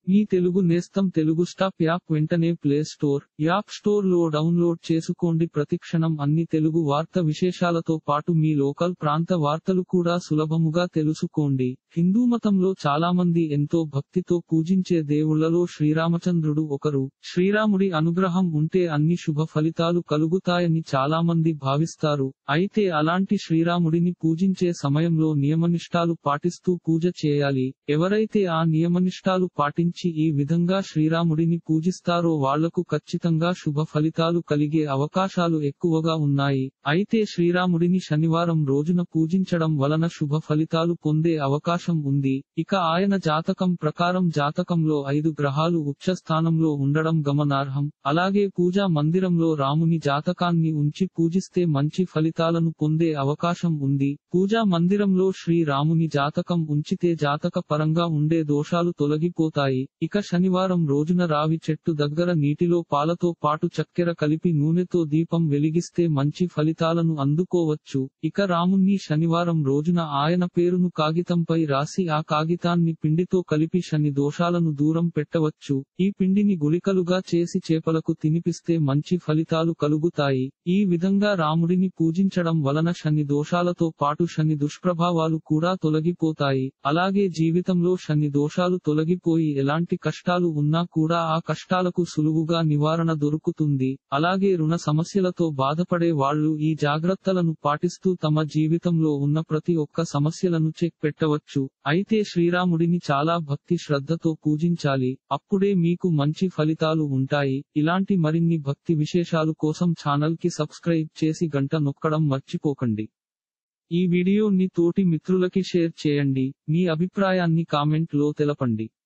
మీ తెలుగు నేస్తం Telugu stop app వెంటనే play store app store లో డౌన్లోడ్ చేసుకోండి ప్రతిక్షణం అన్ని తెలుగు వార్త విశేషాలతో పాటు మీ లోకల్ ప్రాంత వార్తలు కూడా సులభముగా తెలుసుకోండి హిందూ మతంలో చాలా మంది ఎంతో భక్తితో పూజించే దేవుళ్లలో శ్రీరామచంద్రుడు ఒకరు శ్రీరాముడి అనుగ్రహం ఉంటే అన్ని శుభ ఫలితాలు కలుగుతాయని చాలా మంది భావిస్తారు అయితే అలాంటి శ్రీరాముడిని పూజించే సమయంలో నియమనిష్టాలు పాటిస్తూ పూజ చేయాలి ఎవరైతే ఆ నియమనిష్టాలు పాటించి ఈ విధంగా శ్రీరాముడిని పూజిస్తారో వాళ్లకు ఖచ్చితంగా శుభ ఫలితాలు కలిగే అవకాశాలు ఎక్కువగా ఉన్నాయి అయితే శ్రీరాముడిని శనివారం రోజున పూజించడం వలన శుభ ఫలితాలు పొందే అవకాశం ఉంది ఇక ఆయన జాతకం ప్రకారం జాతకంలో ఐదు గ్రహాలు ఉచ్చ స్థానంలో ఉండడం గమనార్హం అలాగే పూజా మందిరంలో రాముని జాతకాన్ని ఉంచి పూజిస్తే మంచి ఫలితాలను పొందే అవకాశం ఉంది పూజా మందిరంలో శ్రీ రాముని జాతకం ఉంచితే జాతక పరంగా ఉండే దోషాలు తొలగిపోతాయి ఇక శనివారం రోజున రావి చెట్టు దగ్గర నీటిలో పాలతో పాటు చక్కెర కలిపి నూనెతో దీపం వెలిగిస్తే మంచి ఫలితాలను అందుకోవచ్చు ఇక రాముణ్ణి శనివారం రోజున ఆయన పేరును కాగితంపై రాసి ఆ కాగితాన్ని పిండితో కలిపి శని దోషాలను దూరం పెట్టవచ్చు ఈ పిండిని గుళికలుగా చేసి చేపలకు తినిపిస్తే మంచి ఫలితాలు కలుగుతాయి ఈ విధంగా రాముడిని పూజించడం వలన శని దోషాలతో పాటు శని దుష్ప్రభావాలు కూడా తొలగిపోతాయి అలాగే జీవితంలో శని దోషాలు తొలగిపోయి ఎలాంటి కష్టాలు ఉన్నా కూడా ఆ కష్టాలకు సులువుగా నివారణ దొరుకుతుంది అలాగే రుణ సమస్యలతో బాధపడే వాళ్ళు ఈ జాగ్రత్తలను పాటిస్తూ తమ జీవితంలో ఉన్న ప్రతి ఒక్క సమస్యలను చెక్ పెట్టవచ్చు అయితే శ్రీరాముడిని చాలా భక్తి శ్రద్ధతో పూజించాలి అప్పుడే మీకు మంచి ఫలితాలు ఉంటాయి ఇలాంటి మరిన్ని భక్తి విశేషాలు కోసం ఛానల్ కి సబ్స్క్రైబ్ చేసి గంట నొక్కడం మర్చిపోకండి ఈ వీడియోని తోటి మిత్రులకి షేర్ చేయండి మీ అభిప్రాయాన్ని కామెంట్ లో తెలపండి